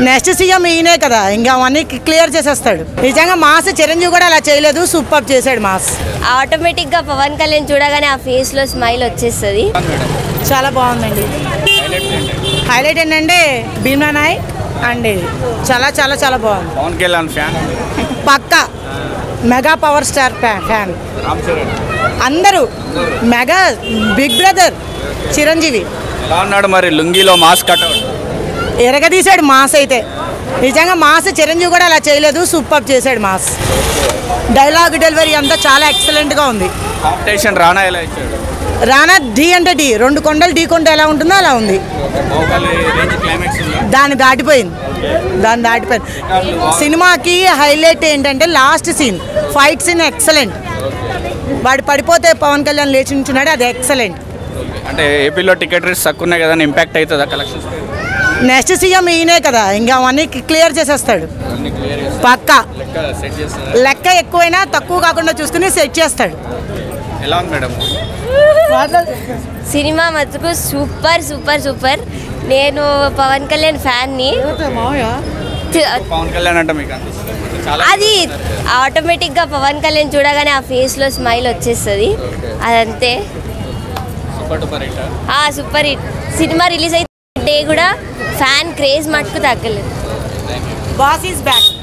Next CM ఈయనే కదా ఇంకా అవన్నీ క్లియర్ చేసేస్తాడు నిజంగా మాస్ చిరంజీవి కూడా అలా చేయలేదు సూపర్ చేశాడు మాస్ ఆటోమేటిక్గా పవన్ కళ్యాణ్ చూడగానే ఆ ఫేస్లో స్మైల్ వచ్చేస్తుంది చాలా బాగుందండి హైలైట్ ఏంటంటే భీమా నాయక్ అండ్ ఇది. చాలా చాలా చాలా బాగుంది పవన్ కళ్యాణ్ ఫ్యాన్ పక్క mega power star fan- fan Ram Charan అందరూ మెగా బిగ్ బ్రదర్ చిరంజీవి ఎలా ఉన్నాడు మరి లుంగిలో మాస్క్ కట్అవుట్ ఎరగదీశాడు మాస్ అయితే నిజంగా మాస్ చిరంజీవి కూడా అలా చేయలేదు సూపర్ చేశాడు మాస్ డైలాగ్ డెలివరీ అంతా చాలా ఎక్సలెంట్గా ఉంది కాంపిటీషన్ రానా ఎలా ఇచ్చాడు రానా ఢీ అంటే ఢీ రెండు కొండలు ఢీ కొండ ఎలా ఉంటుందో అలా ఉంది బాహుబలి రేంజ్ క్లైమాక్స్ ఉందా దాన్ని దాటిపోయింది దాన్ని దాటిపోయింది సినిమాకి హైలైట్ ఏంటంటే last scene fight scene excellent వాడు పడిపోతే పవన్ కళ్యాణ్ లేచి నుంచున్నాడు అది ఎక్సలెంట్ అంటే ఏపీలో టికెట్ రేట్స్ తక్కువ ఉన్నాయి కదా ఇంపాక్ట్ అవుతుందా కలెక్షన్స్ నెక్స్ట్ సీఎం ఈయనే కదా ఇంకా అవన్నీ క్లియర్ చేసేస్తాడు పక్కా లెక్క సెట్ చేస్తారు లెక్క ఎక్కువైనా తక్కువ కాకుండా చూసుకుని సెట్ చేస్తాడు ఎలా ఉంది మేడం సినిమా మటుకు సూపర్ సూపర్ సూపర్ నేను పవన్ కళ్యాణ్ ఫ్యాన్ని పవన్ కళ్యాణ్ అంటే మీకు అనిపిస్తుంది చాలా అది ఆటోమేటిక్గా పవన్ కళ్యాణ్ చూడగానే ఆ ఫేస్లో స్మైల్ వచ్చేస్తుంది అదంతే సూపర్ డూపర్ హిట్ ఆ సూపర్ హిట్ సినిమా రిలీజ్ అయితే డే కూడా ఫ్యాన్ క్రేజ్ మటుకు తగ్గలేదు బాస్ ఈజ్ బ్యాక్